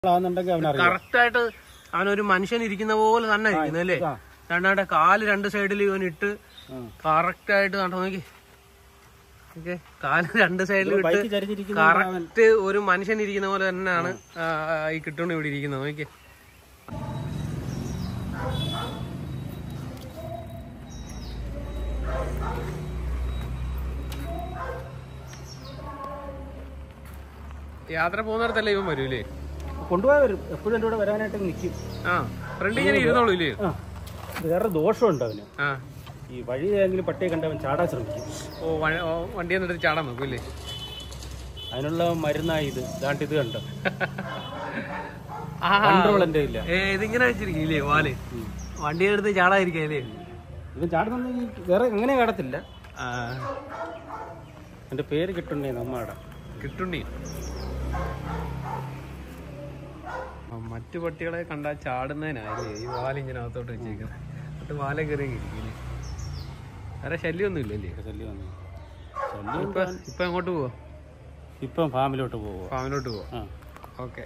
ആണെന്നുണ്ടെങ്കിൽ അവനറിയാം കറക്റ്റ് ആയിട്ട് അവനൊരു മനുഷ്യൻ ഇരിക്കുന്ന പോലെ തന്നെ ഇരിക്കുന്നത് അല്ലേ ആ. രണ്ടാണ്ട് കാല് രണ്ട് സൈഡിൽ ഇവൻ ഇട്ട് ആ. കറക്റ്റ് ആയിട്ട് കണ്ടോ നോക്കി ഓക്കെ കാല് രണ്ട് സൈഡിൽ ഇട്ട് ബൈക്ക് ചരിച്ചിരിക്കുന്ന കറക്റ്റ് ഒരു മനുഷ്യൻ ഇരിക്കുന്ന പോലെ തന്നെയാണ് ആ, ആ, ഈ കിട്ടുകൊണ്ട് ഇവിടെ ഇരിക്കുന്നത് നോക്കി യാത്ര പോകുന്നിടത്തല്ലേ ഇവൻ വരൂലേ കൊണ്ടുപോയി വരും എപ്പോഴും എൻ്റെ കൂടെ വരാനായിട്ട് നിൽക്കും ആ ഫ്രണ്ട് ഇങ്ങനെ ഇരുന്നോളൂ ഇല്ലേ ആ വേറെ ദോഷമുണ്ട് അവന് ആ ഈ വഴി ഏതെങ്കിലും പട്ടിയെ കണ്ടവൻ ചാടാൻ ശ്രമിക്കും ഓ വ- ഓ, വണ്ടി എന്നിട്ട് ചാടാൻ നോക്കും ഇല്ലേ അതിനുള്ള മരുന്നായി ഇത് ഇതാണ്ട് ഇത് കണ്ടോ ആ കൺട്രോൾ എൻ്റെ ഇല്ല ഏ ഇതിങ്ങനെ വെച്ചിരിക്കില്ലേ വാല് വണ്ടി എടുത്ത് ചാടാതിരിക്കല്ലേ ഇത് ചാടുന്ന വേറെ എങ്ങനെ ചാടത്തില്ല ആ എൻ്റെ പേര് കിട്ടുന്നേ നമ്മടെ കിട്ടുണ്ടി ആ, മറ്റു പട്ടികളെ കണ്ടാൽ ചാടുന്നതിനായില്ലേ ഈ വാലിങ്ങനെ അകത്തോട്ട് വെച്ചേക്കുന്നത് എന്നിട്ട് വാല കയറി ഇരിക്കില്ലേ വേറെ ശല്യമൊന്നും ഇല്ലല്ലേ ശല്യം വന്നു ശല്യം ഇപ്പൊ ഇപ്പൊ എങ്ങോട്ട് പോവാ ഇപ്പം ഫാമിലോട്ട് പോവുക ഫാമിലോട്ട് പോവാ ആ ഓക്കെ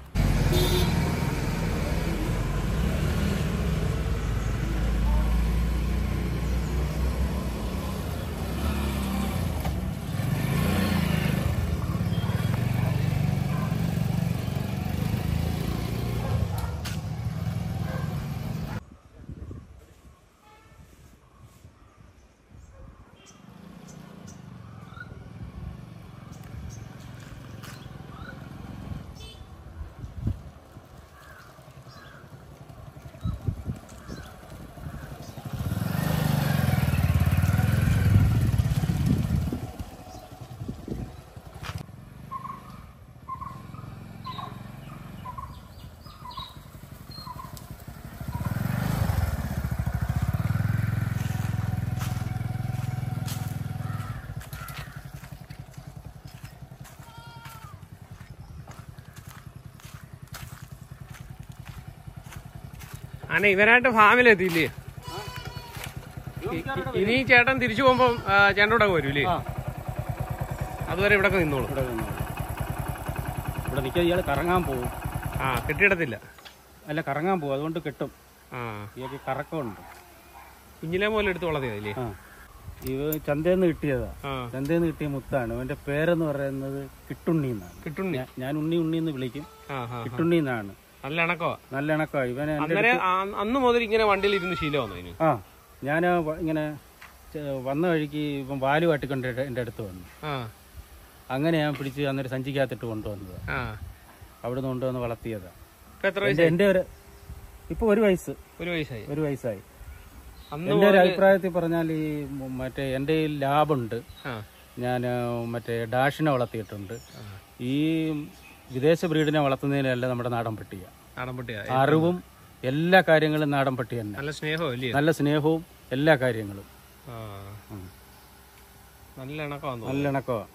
അനെ ഇവനായിട്ട് ഫാമിലെത്തിയില്ലേ ഇനി ഈ ചേട്ടൻ തിരിച്ചു പോകുമ്പോ ചേട്ടൻ്റെ കൂടെ വരൂലേ ആ അതുവരെ ഇവിടെ നിന്നോളൂ ഇവിടെ നിന്നോ. ഇവിടെ നിൽക്കാൻ ഇയാൾ കറങ്ങാൻ പോകും ആ കെട്ടിയിടത്തില്ല അല്ല കറങ്ങാൻ പോകും അതുകൊണ്ട് കിട്ടും ആ ഇയാൾക്ക് കറക്കമുണ്ട് കുഞ്ഞിലെ പോലെ എടുത്ത് വളർത്തിയതല്ലേ ആ ഇവ ചന്തയിൽ നിന്ന് കിട്ടിയതാ ആ ചന്തയിൽ നിന്ന് കിട്ടിയ മുത്താണ് അവന്റെ പേരെന്ന് പറയുന്നത് കിട്ടുണ്ണി എന്നാണ് കിട്ടുണ്ണി ഞാ- ഞാൻ ഉണ്ണി ഉണ്ണി എന്ന് വിളിക്കും ആ ആ കിട്ടുണ്ണി എന്നാണ് നല്ല ഇണക്കോ നല്ല ഇണക്കമാണ് ഇവനെ എൻ്റെ അന്നേരം ആ- അന്ന് മുതൽ ഇങ്ങനെ വണ്ടിയിൽ ഇരുന്ന് ശീലമാണോ ഇതിന് ആ ഞാൻ ഇങ്ങനെ ചെ- വന്ന വഴിക്ക് ഇപ്പം വാല് കാട്ടിക്കൊണ്ട് എൻ്റെ അടുത്ത് വന്നു ആ അങ്ങനെ ഞാൻ പിടിച്ച് അന്നേരം സഞ്ചിക്കകത്തിട്ട് കൊണ്ടുവന്നത് ആ അവിടെ നിന്ന് കൊണ്ടുവന്ന് വളർത്തിയതാ ഇപ്പൊ എത്ര എൻ്റെ വയസ്സ് എൻ്റെ ഒരു ഇപ്പൊ ഒരു വയസ്സ് ഒരു വയസ്സായി ഒരു വയസ്സായി അന്ന് എൻ്റെ ഒരു അഭിപ്രായത്തിൽ പറഞ്ഞാൽ ഈ മ- മറ്റേ എൻ്റെ ഈ ലാബുണ്ട് ആ ഞാൻ മറ്റേ ഡാഷിനെ വളർത്തിയിട്ടുണ്ട് ആ. ഈ വിദേശ ബ്രീഡിനെ വളർത്തുന്നതിനല്ല നമ്മുടെ നാടൻ പട്ടിയ നാടൻപട്ടിയാ അറിവും എല്ലാ കാര്യങ്ങളും നാടൻ പട്ടി തന്നെ നല്ല സ്നേഹം അല്ലേ നല്ല സ്നേഹവും എല്ലാ കാര്യങ്ങളും ആ ഉം. നല്ല ഇണക്കമാന്ന് തോന്നുന്നു നല്ല ഇണക്കമാണ്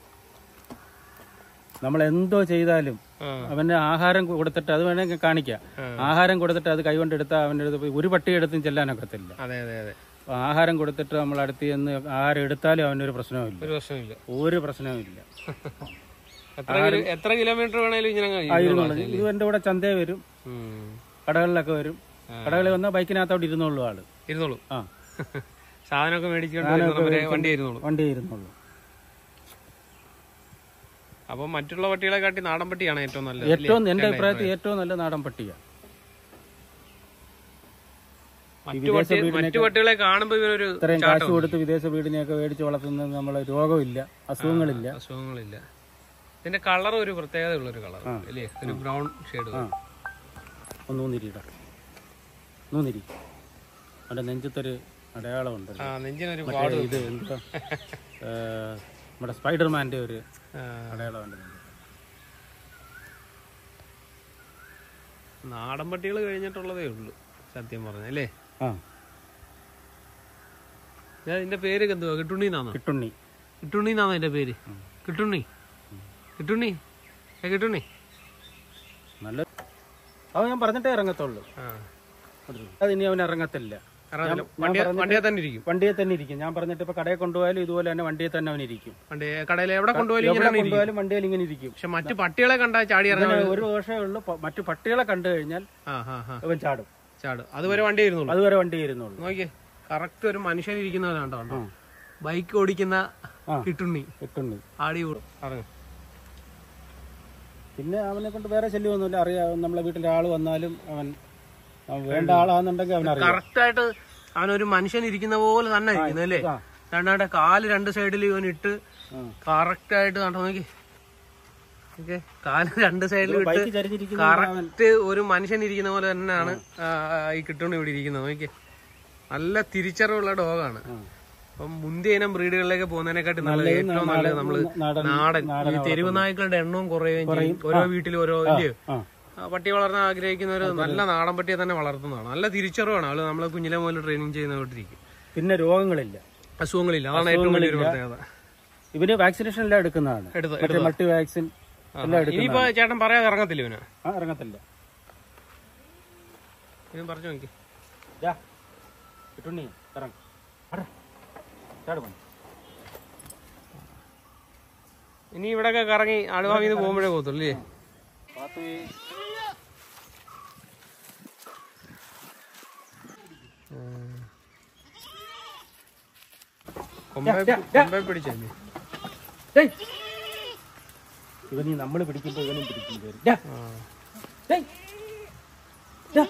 നമ്മൾ എന്തോ ചെയ്താലും ആ അവന് ആഹാരം കൊടുത്തിട്ട് അത് വേണമെങ്കിൽ കാണിക്കാം ആ. ആഹാരം കൊടുത്തിട്ട് അത് കൈകൊണ്ടെടുത്താൽ അവൻ്റെ അടുത്ത് പോയി ഒരു പട്ടി എടുത്തും ചെല്ലാനൊക്കത്തില്ല അതെ അതെ അതെ അപ്പൊ ആഹാരം കൊടുത്തിട്ട് നമ്മൾ അടുത്ത് ചെന്ന് ആഹാരം എടുത്താലും അവനൊരു പ്രശ്നവുമില്ല ഒരു പ്രശ്നമില്ല ഒരു പ്രശ്നവുമില്ല എത്ര കിലോ എത്ര കിലോമീറ്റർ വേണേലും ഇങ്ങനെ അങ്ങ് ഇരുന്നോളൂ. ഇരുന്നോളൂ. ഇത് എൻ്റെ കൂടെ ചന്തയിൽ വരും ഉം. കടകളിലൊക്കെ വരും കടകളിൽ വന്നാൽ ബൈക്കിനകത്തോട്ട് ഇരുന്നുള്ളൂ ആള് ഇരുന്നോളൂ ആ സാധനമൊക്കെ മേടിച്ചുകൊണ്ട് വരുന്നവരെ വണ്ടി ഇരുന്നോളൂ വണ്ടി ഇരുന്നുള്ളൂ അപ്പൊ മറ്റുള്ള പട്ടികളെ കാട്ടി നാടൻ പട്ടിയാണ് ഏറ്റവും നല്ലത് ഏറ്റവും എൻ്റെ അഭിപ്രായത്തിൽ ഏറ്റവും നല്ല നാടൻ പട്ടിയാണ് മറ്റു പട്ടി മറ്റു പട്ടികളെ കാണുമ്പോ ഇവരൊരു ഇത്രയും കാശ് കൊടുത്ത് വിദേശ വീടിനെയൊക്കെ മേടിച്ച് വളർത്തുന്നത് നമ്മളെ രോഗമില്ല അസുഖങ്ങളില്ല അസുഖങ്ങളില്ല ഇതിന്റെ കളർ ഒരു പ്രത്യേകത ഉള്ള ഒരു കളർ അല്ലേ ഒരു ബ്രൗൺ ഷെയ്ഡ് ആ ഒന്ന് നൂന്നിരിടാ നൂന്നിരി അവൻ്റെ നെഞ്ചത്തൊരു അടയാളമുണ്ട് ആ നെഞ്ചിനൊരു മറ്റേ ഇത് എന്താ ഏ, നമ്മുടെ സ്പൈഡർമാൻ്റെ ഒരു ആ, അടയാളമുണ്ട് നാടൻ പട്ടികൾ കഴിഞ്ഞിട്ടുള്ളതേ ഉള്ളൂ സത്യം പറഞ്ഞ അല്ലേ ആ ഞാൻ ഇതിന്റെ പേര് എന്തുവാ കിട്ടുണ്ണി എന്നാണോ കിട്ടുണ്ണി കിട്ടുണ്ണി എന്നാണോ എന്റെ പേര് കിട്ടുണ്ണി കിട്ടുണ്ണി ഏ കിട്ടുണ്ണി നല്ല അത് ഞാൻ പറഞ്ഞിട്ടേ ഇറങ്ങത്തുള്ളൂ ആ അതിനി അവൻ ഇറങ്ങത്തില്ല ഇറങ്ങത്തില്ല വണ്ടിയെ വണ്ടിയെ തന്നെ ഇരിക്കും വണ്ടിയെ തന്നെ ഇരിക്കും ഞാൻ പറഞ്ഞിട്ട് ഇപ്പൊ കടയിൽ കൊണ്ടുപോയാലും ഇതുപോലെ തന്നെ വണ്ടിയെ തന്നെ അവൻ ഇരിക്കും വണ്ടി കടയിൽ എവിടെ കൊണ്ടുപോയാലും എവിടെ ഇങ്ങനെ ഇരിക്കും കൊണ്ടുപോയാലും വണ്ടിയിൽ ഇങ്ങനെ ഇരിക്കും പക്ഷെ മറ്റു പട്ടികളെ കണ്ടാൽ ചാടി ഇറങ്ങാൻ ഇവന് ഒരു ദോഷമേ ഉള്ളൂ പ- മറ്റു പട്ടികളെ കണ്ടു കഴിഞ്ഞാൽ ആ ആ ആ അവൻ ചാടും ചാട് അതുവരെ വണ്ടി ഇരുന്നുള്ളൂ അതുവരെ വണ്ടി ഇരുന്നുള്ളൂ നോക്കിയേ കറക്റ്റ് ഒരു മനുഷ്യൻ ഇരിക്കുന്നവരാണ് കേട്ടോ ആ. ബൈക്ക് ഓടിക്കുന്ന ആ. കിട്ടുണ്ണി കിട്ടുന്നു ആടി കൂടും ഇറങ്ങും പിന്നെ അവനെ കൊണ്ട് വേറെ ശല്യമൊന്നുമില്ല അറിയാം നമ്മളെ വീട്ടിൽ ആള് വന്നാലും അവൻ അവൻ വേണ്ട ആളാന്നുണ്ടെങ്കിൽ അവൻ അറിയാം കറക്റ്റ് ആയിട്ട് അവനൊരു മനുഷ്യൻ ഇരിക്കുന്ന പോലെ തന്നെ ഇരിക്കുന്നു അല്ലേ ആ. രണ്ടാടെ കാല് രണ്ട് സൈഡിൽ ഇവൻ ഇട്ട് ആ. കറക്റ്റ് ആയിട്ട് കണ്ടോ നോക്കി ഓക്കെ കാല് രണ്ട് സൈഡിൽ ഇട്ട് ബൈക്ക് ചരിഞ്ഞിരിക്കുന്ന അവൻ കറക്റ്റ് ഒരു മനുഷ്യൻ ഇരിക്കുന്ന പോലെ തന്നെയാണ് ആ, ആ, ഈ കിട്ടുണ്ണി ഇവിടെ ഇരിക്കുന്നത് നോക്കി നല്ല തിരിച്ചറിവുള്ള ഡോഗാണ് ആ. അപ്പം മുന്തിയ ഇനം ബ്രീഡുകളിലേക്ക് പോകുന്നതിനെക്കാട്ടി നല്ലത് ഏറ്റവും നല്ലത് നമ്മള് നാടൻ നാടൻ ഈ തെരുവ് നായ്ക്കളുടെ എണ്ണവും കുറയുകയും ചെയ്യും ഓരോ വീട്ടിലും ഓരോ ഇല്ലയോ ആ ആ, പട്ടി വളർത്താൻ ആഗ്രഹിക്കുന്നവർ നല്ല നാടൻ പട്ടിയെ തന്നെ വളർത്തുന്നതാണ് നല്ല തിരിച്ചറിവാണ് അവള് നമ്മളെ കുഞ്ഞിലെ മുതൽ ട്രെയിനിങ് ചെയ്യുന്നവട്ടിരിക്കും പിന്നെ രോഗങ്ങളില്ല അസുഖങ്ങളില്ല അതാണ് ഏറ്റവും വലിയൊരു പ്രത്യേകത ഇവന് വാക്സിനേഷൻ എല്ലാം എടുക്കുന്നതാണ് എടുത്ത് മറ്റേ മൾട്ടി വാക്സിൻ എല്ലാം എടുക്കുന്ന ഇനിയിപ്പോ ചേട്ടൻ പറയാതെ ഇറങ്ങത്തില്ല ഇവന് ആ ഇറങ്ങത്തില്ല ഇവൻ പറഞ്ഞു നോക്കി ദാ, കിട്ടുണ്ണി ഇറങ്ങ് അട. ചാട് പോണ്. ഇനി ഇവിടെയൊക്കെ കറങ്ങി ആടുവാങ്ങിന്ന് പോകുമ്പോഴേ പോകത്തുള്ളൂ അല്ലേ പാത്തുവേ. കൊമ്പെ കൊമ്പെ പിടിച്ചേ ഡേയ്. ഇവനീ നമ്മള് പിടിക്കുമ്പോ ഇവനും പിടിക്കും കേറി. ദാ, ഡേയ്. ദാ.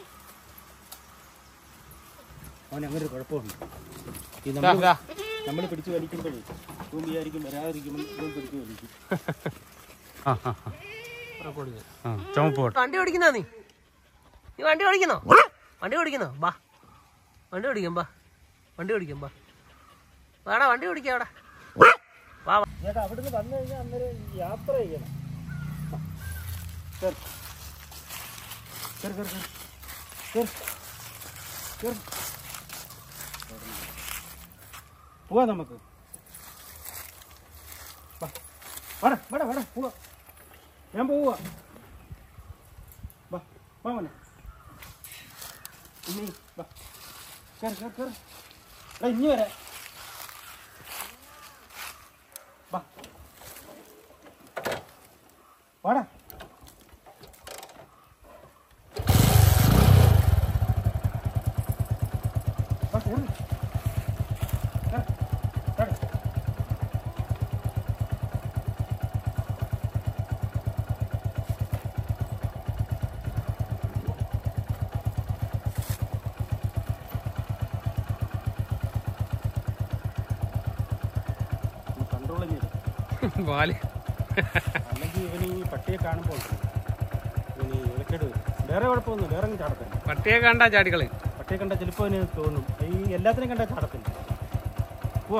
അവന് അങ്ങനെ ഒരു കുഴപ്പമുണ്ട് ഈ നമ്മൾ നമ്മൾ പിടിച്ച് വലിക്കുമ്പോഴേ ഇവൻ വിചാരിക്കും വരാതിരിക്കുമ്പോൾ ഇവൻ പിടിച്ച് വലിക്കും ചുമപ്പ് പോട്ടെ വണ്ടി ഓടിക്കുന്നോ നീ നീ വണ്ടി ഓടിക്കുന്നോ വണ്ടി ഓടിക്കുന്നോ ബാ വണ്ടി ഓടിക്കാം ബാ വണ്ടി ഓടിക്കാം ബാ വാടാ വണ്ടി ഓടിക്കാം അവിടെ വാ വാ. ചേട്ടാ അവിടുന്ന് വന്നു കഴിഞ്ഞാൽ അന്നേരം യാത്ര ചെയ്യണം കേറ്. കേറ്, കേറ്, കേറ്. കേറ്. കേറ്. പോവാ നമുക്ക് വാ. വാടാ വാടാ വാടാ പോവാ ഞാൻ പോവാ വാ വാ മോനെ ഇനി വാ കേറ് കേറ് കേറ് എടാ ഇനി വരാം വാ വാടാ വാ കേറ് കേറ് കേറ് കൺട്രോൾ ചെയ്ത് വാല് അല്ലെങ്കിൽ ഇവന് ഈ പട്ടിയെ കാണുമ്പോൾ ഇവന് ഇവക്കേട് വരും വേറെ കുഴപ്പമൊന്നും വേറെ ഒന്നും ചാടത്തില്ല പട്ടിയെ കണ്ടാ ചാടികളി പട്ടിയെ കണ്ടാൽ ചിലപ്പോൾ അവന് തോന്നും ഈ എല്ലാത്തിനെയും കണ്ടാൽ ചാടത്തില്ല പോവാ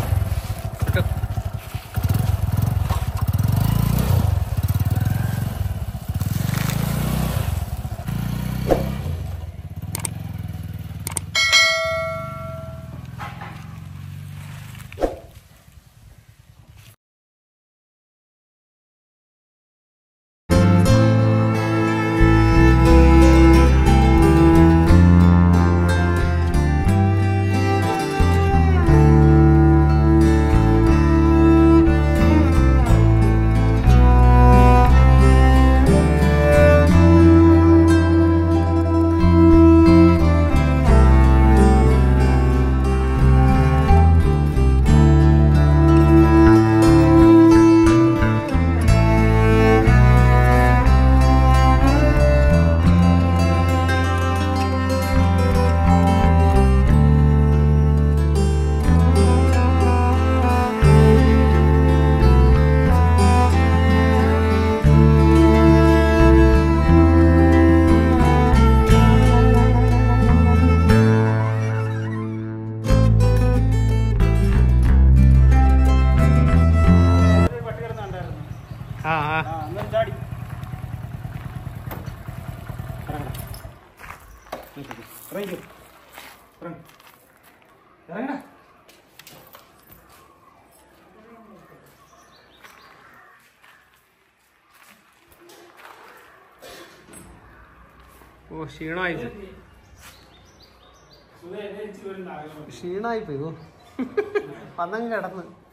പട്ടി കിടന്നുണ്ടായിരുന്നു ആ ആ ആ അന്നേരം ചാടി ഇറങ്ങടാ. ഇറങ്ങിക്കോ. ഇറങ്ങ്. ഇറങ്ങടാ. ഓ ക്ഷീണമായി ക്ഷീണമായി പോയി ഓ വന്നങ്ങ് കിടന്ന്